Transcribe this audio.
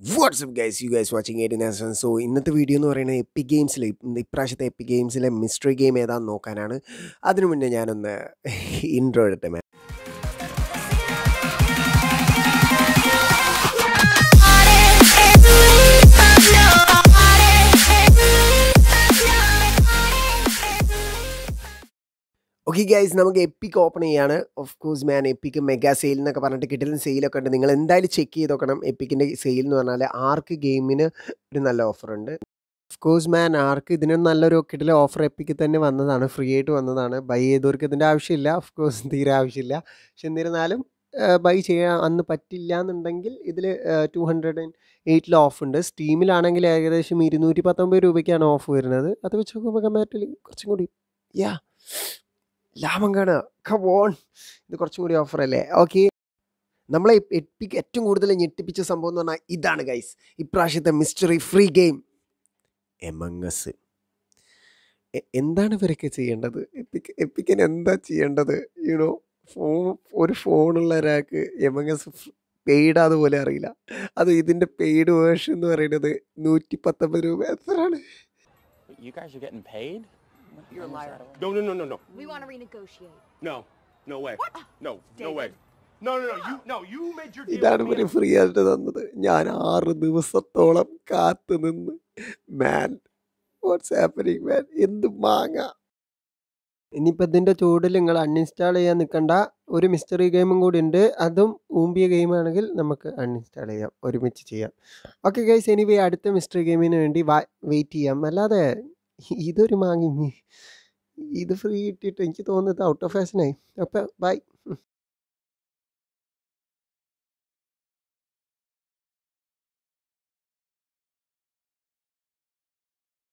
WhatsApp guys you guys watching eight nation so ഇന്നത്തെ video എന്ന് പറയുന്നത് എപ്പിക് ഗെയിംസിൽ ഇപ്രാവശ്യത്തെ എപ്പിക് ഗെയിംസിലെ മിസ്റ്ററി ഗെയിം ഏതാണെന്ന് നോക്കാനാണ് അതിനു മുന്നേ ഞാനൊന്ന് ഇൻട്രോ എടുത്തെ മാം ഓക്കെ ഗൈസ് നമുക്ക് എപ്പിക്ക് ഓപ്പൺ ചെയ്യാണ് of course man epic mega sale എന്നൊക്കെ പറഞ്ഞിട്ട് കിട്ടുന്ന സെയിലൊക്കെ ഉണ്ട് നിങ്ങൾ എന്തായാലും ചെക്ക് ചെയ്ത് നോക്കണം എപ്പിക്കിൻ്റെ സെയിൽ എന്ന് പറഞ്ഞാൽ ആർക്ക് ഗെയിമിന് ഒരു നല്ല ഓഫർ ഉണ്ട് ഓഫ് കോഴ്സ് മാൻ ആർക്ക് ഇതിന് നല്ലൊരു കിട്ടിലെ ഓഫർ എപ്പിക്ക് തന്നെ വന്നതാണ് ഫ്രീ ആയിട്ട് വന്നതാണ് ബൈ ചെയ്തവർക്ക് ഇതിൻ്റെ ആവശ്യമില്ല ഓഫ് കോഴ്സ് തീരെ ആവശ്യമില്ല പക്ഷെ എന്നിരുന്നാലും ബൈ ചെയ്യാൻ അന്ന് പറ്റില്ല എന്നുണ്ടെങ്കിൽ ഇതിൽ ടു ഹൺഡ്രഡ് ആൻഡ് എയ്റ്റിൽ ഓഫ് ഉണ്ട് സ്റ്റീമിലാണെങ്കിൽ ഏകദേശം ഇരുന്നൂറ്റി പത്തൊമ്പത് രൂപയ്ക്കാണ് ഓഫ് വരുന്നത് അത് വെച്ച് നോക്കുമ്പോൾ കമ്പാരിറ്റീവ്ലി കുറച്ചും കൂടി യാ ലാഭം കാണുക കവോൺ ഇത് കുറച്ചും കൂടി ഓഫർ അല്ലേ ഓക്കെ നമ്മളെ എപ്പിക്ക് ഏറ്റവും കൂടുതൽ ഞെട്ടിപ്പിച്ച സംഭവം എന്ന് പറഞ്ഞാൽ ഇതാണ് ഗൈസ് ഇപ്രാവശ്യത്തെ മിസ്റ്ററി ഫ്രീ ഗെയിം എമംഗസ് എന്താണ് ഇവരൊക്കെ ചെയ്യേണ്ടത് എപ്പിക്ക് എപ്പിക്കിന് എന്താ ചെയ്യേണ്ടത് യുനോ ഫോൺ ഒരു ഫോണുള്ള ഒരാൾക്ക് എമംഗസ് പെയ്ഡ് അതുപോലെ അറിയില്ല അത് ഇതിൻ്റെ പെയ്ഡ് വേർഷൻ എന്ന് പറയുന്നത് നൂറ്റി പത്തൊമ്പത് രൂപ എത്രയാണ് You guys are getting paid? What You're a is liar. that? No, no, no, no, no, We want to renegotiate. no, no way. What? No, no way. No, no, no. You, no, you made your deal. ഇതാണ് with ഇവര് me. Free ആയിട്ട് തന്നത് ഞാൻ ആറ് ദിവസത്തോളം കാത്തു നിന്ന് മാൻ what's happening മാൻ എന്ത് മാങ്ങ ഇനിയിപ്പോൾ ഇതിൻ്റെ ചൂടിൽ നിങ്ങൾ അൺഇൻസ്റ്റാൾ ചെയ്യാൻ നിൽക്കണ്ട ഒരു മിസ്റ്ററി ഗെയിമും കൂടി ഉണ്ട് അതും ഊമ്പിയ ഗെയിമാണെങ്കിൽ നമുക്ക് അൺഇൻസ്റ്റാൾ ചെയ്യാം ഒരുമിച്ച് ചെയ്യാം ഓക്കെ ഗൈസ് എനിവേ അടുത്ത മിസ്റ്ററി ഗെയിമിന് വേണ്ടി വെയിറ്റ് ചെയ്യാം അല്ലാതെ ഇതൊരു മാങ്ങി ഇത് ഫ്രീ കിട്ടിയിട്ട് എനിക്ക് തോന്നുന്നത് ഔട്ട് ഓഫ് ഫാഷനായി അപ്പോൾ ബൈ